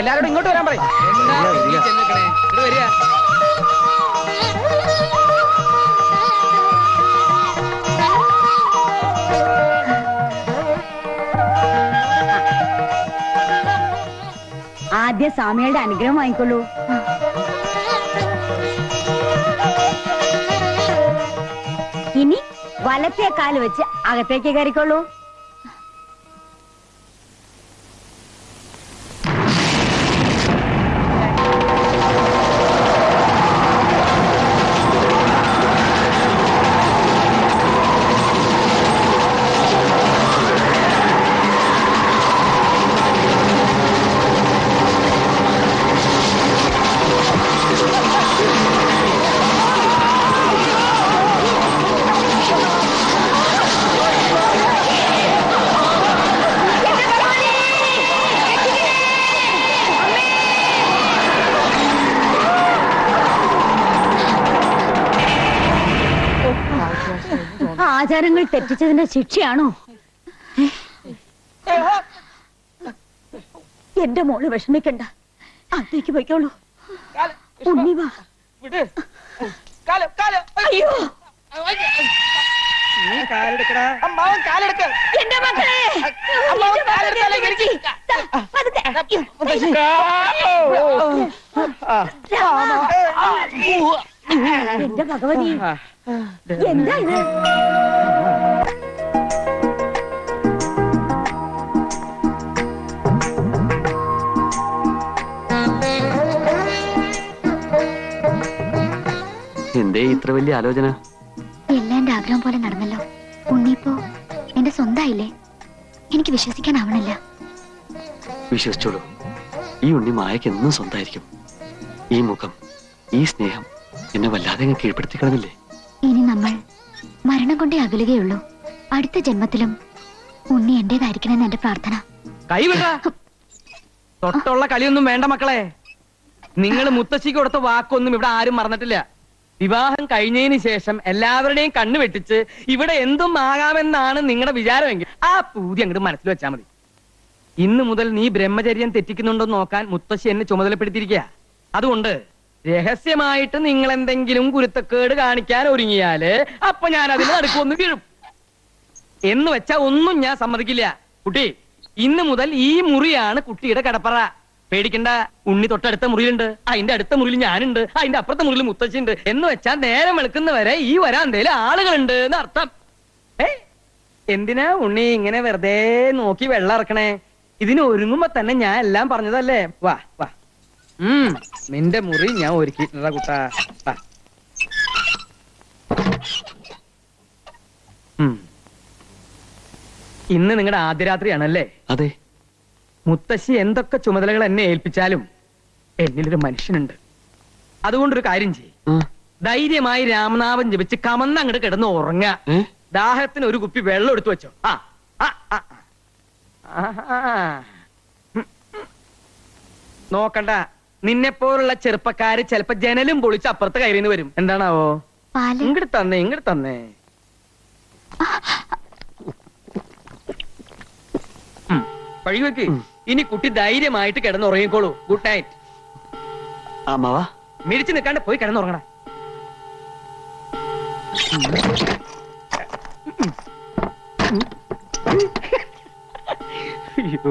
എല്ലാരോടും ഇങ്ങോട്ട് വരാൻ പറയും എന്താ ഈ ചെന്നിക്കണേ? ഇങ്ങട് വരിക. ആദ്യം സ്വാമികളുടെ അനുഗ്രഹം വാങ്ങിക്കൊള്ളൂ ഇനി വലത്തെ കാല് വെച്ച് അകത്തേക്ക് കയറിക്കൊള്ളൂ ആചാരങ്ങൾ തെറ്റിച്ചതിന്റെ ശിക്ഷയാണോ എന്റെ മോള് വിഷമിക്കണ്ട അകത്തേക്ക് പോയിക്കോളൂ ഉണ്ണി വാ വിട് കാല് കാല് അയ്യോ നീ കാലെടുക്കടാ അമ്മാവൻ കാലെടുക്ക എന്റെ മക്കളെ അമ്മാവൻ എന്റെ മക്കളെ കാലെടുത്താലേ വിളിച്ച്. ദാ, പതുക്കെ. എന്റെ ഭഗവതി എന്താ ഇത് എന്തേ ഇത്ര വലിയ ആലോചന എല്ലാം എന്റെ ആഗ്രഹം പോലെ നടന്നല്ലോ ഉണ്ണിപ്പോ എന്റെ സ്വന്തമായില്ലേ എനിക്ക് വിശ്വസിക്കാനാവണില്ല വിശ്വസിച്ചോളൂ ഈ ഉണ്ണി മായക്ക് എന്നും സ്വന്തമായിരിക്കും ഈ മുഖം ഈ സ്നേഹം എന്നെ വല്ലാതെ അങ്ങ് കീഴ്പ്പെടുത്തി കളഞ്ഞില്ലേ ഇനി നമ്മൾ മരണം കൊണ്ടേ അകലുകയുള്ളൂ അടുത്ത ജന്മത്തിലും ഉണ്ണി എന്റേതായിരിക്കണമെന്ന് എന്റെ പ്രാർത്ഥന കൈവിട തൊട്ടുള്ള കളിയൊന്നും വേണ്ട മക്കളെ നിങ്ങൾ മുത്തശ്ശിക്ക് കൊടുത്ത വാക്കൊന്നും ഇവിടെ ആരും മറന്നിട്ടില്ല വിവാഹം കഴിഞ്ഞതിന് ശേഷം എല്ലാവരുടെയും കണ്ണു വെട്ടിച്ച് ഇവിടെ എന്തും ആകാമെന്നാണ് നിങ്ങളുടെ വിചാരമെങ്കിൽ ആ പൂതി അങ്ങോട്ട് മനസ്സിൽ വെച്ചാൽ മതി ഇന്ന് മുതൽ നീ ബ്രഹ്മചര്യം തെറ്റിക്കുന്നുണ്ടോ എന്ന് നോക്കാൻ മുത്തശ്ശി എന്നെ ചുമതലപ്പെടുത്തിയിരിക്കുക അതുകൊണ്ട് രഹസ്യമായിട്ട് നിങ്ങൾ എന്തെങ്കിലും കുരുത്തക്കേട് കാണിക്കാൻ ഒരുങ്ങിയാല് അപ്പൊ ഞാൻ അതിന് നടുക്കൊന്ന് വീഴും എന്ന് വെച്ചാ ഒന്നും ഞാൻ സമ്മതിക്കില്ല കുട്ടി ഇന്ന് മുതൽ ഈ മുറിയാണ് കുട്ടിയുടെ കടപ്പറ പേടിക്കണ്ട ഉണ്ണി തൊട്ടടുത്ത മുറിയിലുണ്ട് അതിന്റെ അടുത്ത മുറിയിൽ ഞാനുണ്ട് അതിന്റെ അപ്പുറത്തെ മുറിയിൽ മുത്തശ്ശിണ്ട് എന്ന് വെച്ചാൽ നേരം വെളുക്കുന്നവരെ ഈ വരാന്തയില് ആളുകളുണ്ട് എന്ന് അർത്ഥം ഏ എന്തിനാ ഉണ്ണി ഇങ്ങനെ വെറുതെ നോക്കി വെള്ളം ഇറക്കണേ ഇതിന് ഒരുങ്ങുമ്പോ തന്നെ ഞാൻ എല്ലാം പറഞ്ഞതല്ലേ വാ വാ ഉം നിന്റെ മുറി ഞാൻ ഒരുക്കിയിട്ടുണ്ടാ കുട്ടാ വാ ഉം. ഇന്ന് നിങ്ങളുടെ ആദ്യ രാത്രിയാണല്ലേ അതെ മുത്തശ്ശി എന്തൊക്കെ ചുമതലകൾ എന്നെ ഏൽപ്പിച്ചാലും എന്നിലൊരു മനുഷ്യനുണ്ട് അതുകൊണ്ടൊരു കാര്യം ചെയ്യും ആ, ധൈര്യമായി രാമനാമം ജപിച്ച് കമന്ന് അങ്ങോട്ട് കിടന്ന് ഉറങ്ങ ഏ? ദാഹത്തിന് ഒരു കുപ്പി വെള്ളം എടുത്തു വെച്ചോ ആ ആ, ആ, ആ. ആഹാ. ഉം, ഉം. നോക്കണ്ട നിന്നെ പോലുള്ള ചെറുപ്പക്കാര് ചിലപ്പോ ജനലും പൊളിച്ച് അപ്പുറത്ത് കയറിന്ന് വരും എന്താണാവോ പാല് ഇങ്ങോട്ട് തന്നേ ഇങ്ങോട്ട് തന്നേ ഉം, കഴുകി വെക്ക് ഇനി കുട്ടി ധൈര്യമായിട്ട് കിടന്നുറങ്ങിക്കോളൂ ഗുഡ് നൈറ്റ് അമ്മാവാ മിടിച്ചു നിൽക്കാണ്ട് പോയി കിടന്നുറങ്ങണ അയ്യോ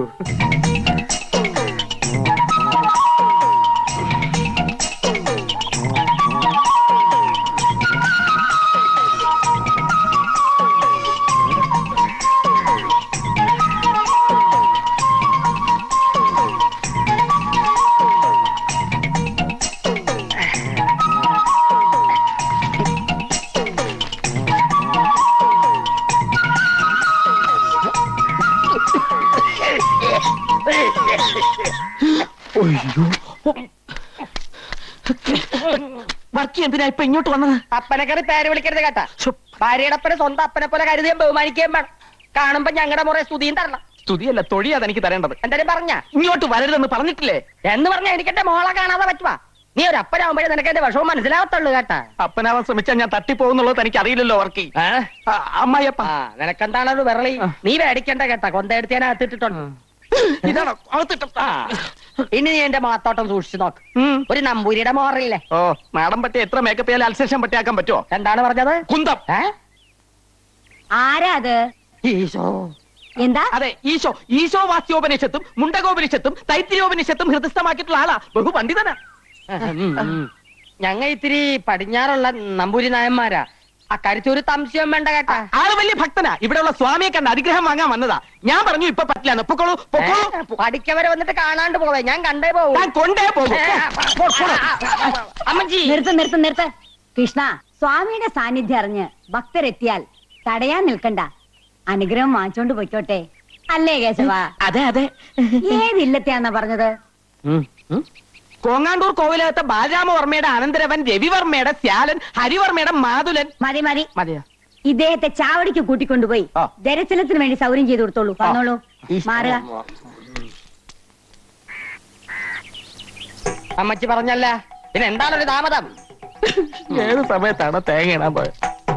വർക്കി എന്തിനാ ഇപ്പൊ ഇങ്ങോട്ട് വന്നത് അപ്പനെ കയറി പേര് വിളിക്കരുത് കേട്ടാ ഭാര്യയുടെ അപ്പനെ സ്വന്തം അപ്പനെ പോലെ കരുതിയും ബഹുമാനിക്കുകയും വേണം കാണുമ്പോ ഞങ്ങളുടെ മുറേ സ്തുതിയും തരണം സ്തുതിയല്ല തൊഴിയാ എനിക്ക് തരേണ്ടത് എന്തായാലും പറഞ്ഞ ഇങ്ങോട്ട് വരരുതെന്ന് പറഞ്ഞിട്ടില്ലേ എന്ന് പറഞ്ഞ എനിക്ക് എന്റെ മോളെ കാണാതെ പറ്റുവാ നീ ഒരു അപ്പനാവുമ്പോഴേ നിനക്ക് എന്റെ വിഷമം മനസ്സിലാവത്തുള്ളൂ കേട്ടാ അപ്പനാവാൻ ശ്രമിച്ചാൽ ഞാൻ തട്ടിപ്പോകുന്നുള്ളത് തനിക്ക് അറിയില്ലല്ലോ വർക്കി അമ്മായിയപ്പ ആ നിനക്കെന്താണ് ഒരു വിരളി നീ പേടിക്കണ്ട കേട്ടാ കൊന്തയെടുത്ത് ഞാൻ അകത്തിട്ടിട്ടുണ്ട് ഇതാണോ അകത്തിട്ട ഇനി നീ എന്റെ മാത്തോട്ടം സൂക്ഷിച്ചു നോക്ക് ഉം. ഒരു നമ്പൂരിയുടെ മോറില്ലേ ഓ മാഡം പറ്റി എത്ര മേക്കപ്പ് ചെയ്യാൻ അൽസേഷൻ പട്ടിയാക്കാൻ പറ്റുമോ എന്താണ് പറഞ്ഞത് കുന്തം ഏ ആരാ അത് ഈശോ എന്താ അതെ ഈശോ ഈശോ വാസ്യോപനിഷത്തും മുണ്ടകോപനിഷത്തും തൈത്തിരിയോപനിഷത്തും ഹൃദയസ്ഥമാക്കിയിട്ടുള്ള ആളാ ബഹുപണ്ഡിതനാ ഉം, ഉം. ഞങ്ങ ഇത്തിരി പടിഞ്ഞാറുള്ള നമ്പൂരി നായന്മാരാ അക്കാര്യത്തിൽ ഒരു സംശയം വേണ്ട കേട്ടാ ആള് വലിയ ഭക്തനാ ഇവിടെയുള്ള സ്വാമിയെ കണ്ട് അനുഗ്രഹം വാങ്ങാൻ വന്നതാ ഞാൻ പറഞ്ഞു ഇപ്പൊ പറ്റില്ല പൊക്കോളൂ പൊക്കോളൂ ഏ, പഠിക്കവരെ വന്നിട്ട് കാണാണ്ട് പോവേ ഞാൻ കണ്ടേ പോവും ഞാൻ കൊണ്ടേ പോകും ഏ, പോ, പോ, അമ്മച്ചി നിർത്ത് നിർത്ത് നിർത്ത് കൃഷ്ണ സ്വാമിയുടെ സാന്നിധ്യം അറിഞ്ഞ് ഭക്തരെത്തിയാൽ തടയാൻ നിൽക്കണ്ട അനുഗ്രഹം വാങ്ങിച്ചോണ്ട് പൊയ്ക്കോട്ടെ അല്ലേ കേശവ അതെ അതെ ഏതില്ലത്തെയാന്നാ പറഞ്ഞത് കോങ്ങാണ്ടൂർ കോവിലകത്തെ ബാലരാമവർമ്മയുടെ അനന്തരവൻ രവിവർമ്മയുടെ ശ്യാലൻ ഹരിവർമ്മയുടെ മാതുലൻ മതി മതി മതിയോ ഇദ്ദേഹത്തെ ചാവടിക്ക് കൂട്ടിക്കൊണ്ടുപോയി ആ. ദരശനത്തിന് വേണ്ടി സൗകര്യം ചെയ്തു കൊടുത്തോളൂ വന്നോളൂ മാറുക അമ്മച്ചി പറഞ്ഞല്ല പിന്നെ എന്താണ് ഒരു താമതം ഏത് സമയത്താണ് തേങ്ങ ഇടാൻ പോയത്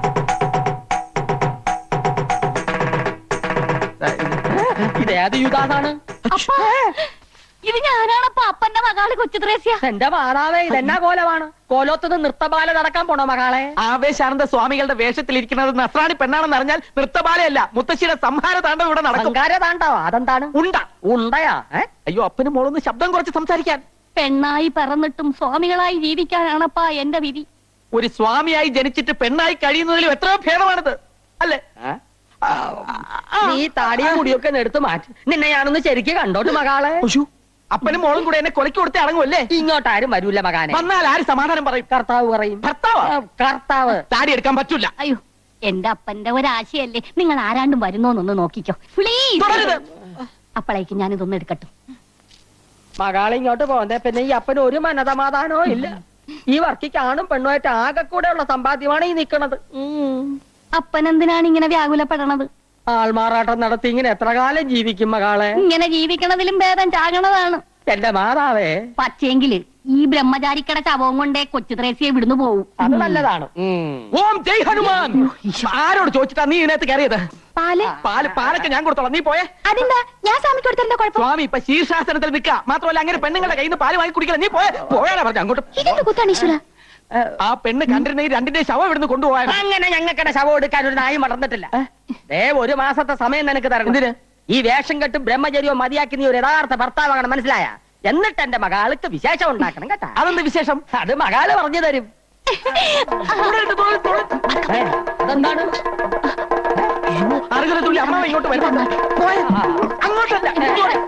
ഇത് ഏത് യുഗാതാണ് ഇത് ഞാനാണപ്പ അപ്പന്റെ മകള് കൊച്ചു ത്രേസ്യ എന്റെ മാതാവേ ഇതെന്നാ കോലമാണ് കോലോത്തത് നൃത്തബാല നടക്കാൻ പോണോ മകളെ ആവേശാനന്ദ സ്വാമികളുടെ വേഷത്തിലിരിക്കുന്നത് നസ്രാണി പെണ്ണാണെന്ന് അറിഞ്ഞാൽ നൃത്തബാലയല്ല മുത്തശ്ശിയുടെ സംഹാര താണ്ഡവം ഇവിടെ നടക്കും അഹങ്കാര താണ്ടാവോ അതെന്താണ് ഉണ്ട ഉണ്ടയാ ഏ? അയ്യോ അപ്പനും മോളൊന്ന് ശബ്ദം കുറച്ച് സംസാരിക്കാൻ പെണ്ണായി പറന്നിട്ടും സ്വാമികളായി ജീവിക്കാനാണപ്പാ എന്റെ വിധി ഒരു സ്വാമിയായി ജനിച്ചിട്ട് പെണ്ണായി കഴിയുന്നതിലും എത്രയോ ഭേദമാണിത് അല്ലേ ആ, ആ, നീ താടിയും മുടിയൊക്കെ ഒന്ന് എടുത്ത് മാറ്റി നിന്നെ ഞാനൊന്ന് ശരിക്ക് കണ്ടോട്ട് മകളെ ഉശു, അപ്പനും മോളും കൂടെ എന്നെ കൊലക്കി കൊടുത്തേ അടങ്ങുമല്ലേ ഇങ്ങോട്ടാരും വരൂല മകാനെ വന്നാൽ ആര് സമാധാനം പറയും കർത്താവ് പറയും ഭർത്താവ് ആ, കർത്താവ് താടി എടുക്കാൻ പറ്റൂല അയ്യോ എന്റെ അപ്പന്റെ ഒരാശയല്ലേ നിങ്ങൾ ആരാണ്ടും വരുന്നോന്നൊന്ന് നോക്കിക്കോ പ്ലീസ് തുടരുത് അപ്പോഴേക്കും ഞാൻ ഇതൊന്നും എടുക്കട്ടെ മകളെ ഇങ്ങോട്ട് പോകുന്നേ പിന്നെ ഈ അപ്പന് ഒരു മനസമാധാനവും ഇല്ല ഈ വർക്കിക്ക് ആണും പെണ്ണുമായിട്ട് ആകെ കൂടെ ഉള്ള സമ്പാദ്യമാണ് ഈ നിക്കണത് ഉം. അപ്പൻ എന്തിനാണ് ഇങ്ങനെ വ്യാകുലപ്പെടണത് ആൾമാറാട്ടം നടത്തി ഇങ്ങനെ എത്ര കാലം ജീവിക്കും മകളെ ഇങ്ങനെ ജീവിക്കണതിലും ഭേദം ചാകണതാണ് എന്റെ മാതാവേ പക്ഷേങ്കില് ഈ ബ്രഹ്മചാരിക്കട ശവവും കൊണ്ടേ കൊച്ചു ത്രേസ്യെ വിടുന്നു പോവും അത് നല്ലതാണ് ഉം. ഓം ജയ് ഹനുമാൻ ആരോട് ചോദിച്ചിട്ടാ നീ ഇതിനകത്ത് കയറിയത് പാല് പാല് പാലൊക്കെ ഞാൻ കൊടുത്തോളാം നീ പോയേ അതെന്താ ഞാൻ സ്വാമിക്ക് കൊടുത്തതിന്റെ കുഴപ്പം സ്വാമി ഇപ്പൊ ശീർഷാസനത്തിൽ നിൽക്കുക മാത്രമല്ല അങ്ങനെ പെണ്ണുങ്ങളുടെ കയ്യിൽ നിന്ന് പാല് വാങ്ങി കുടിക്കണം നീ പോയേ പോയാലാ പറഞ്ഞു അങ്ങോട്ട് ഇതെന്ത് കുത്താണ് ഈശ്വര ആ പെണ്ണ് കണ്ടിരുന്നെങ്കിൽ രണ്ടിന്റെ ശവം ഇവിടുന്ന് കൊണ്ടുപോയാൽ അങ്ങനെ ഞങ്ങൾക്കിടെ ശവം എടുക്കാൻ ഒരു നായും വളർന്നിട്ടില്ല ദേ ഒരു മാസത്തെ സമയം നിനക്ക് തരണം എന്തിന്? ഈ വേഷം കെട്ടും ബ്രഹ്മചര്യവും മതിയാക്കി നീ ഒരു യഥാർത്ഥ ഭർത്താവാകണം മനസ്സിലായ എന്നിട്ട് എന്റെ മകാൾക്ക് വിശേഷം ഉണ്ടാക്കണം കേട്ടാ അതെന്ത് വിശേഷം അത് മകാല് പറഞ്ഞു തരും ഏ, അതെന്താണ് അർഹത തുള്ളി അമ്മ ഇങ്ങോട്ട് വരുന്നുണ്ട് പോയെ. അങ്ങോട്ടല്ല ഇങ്ങോട്ട്.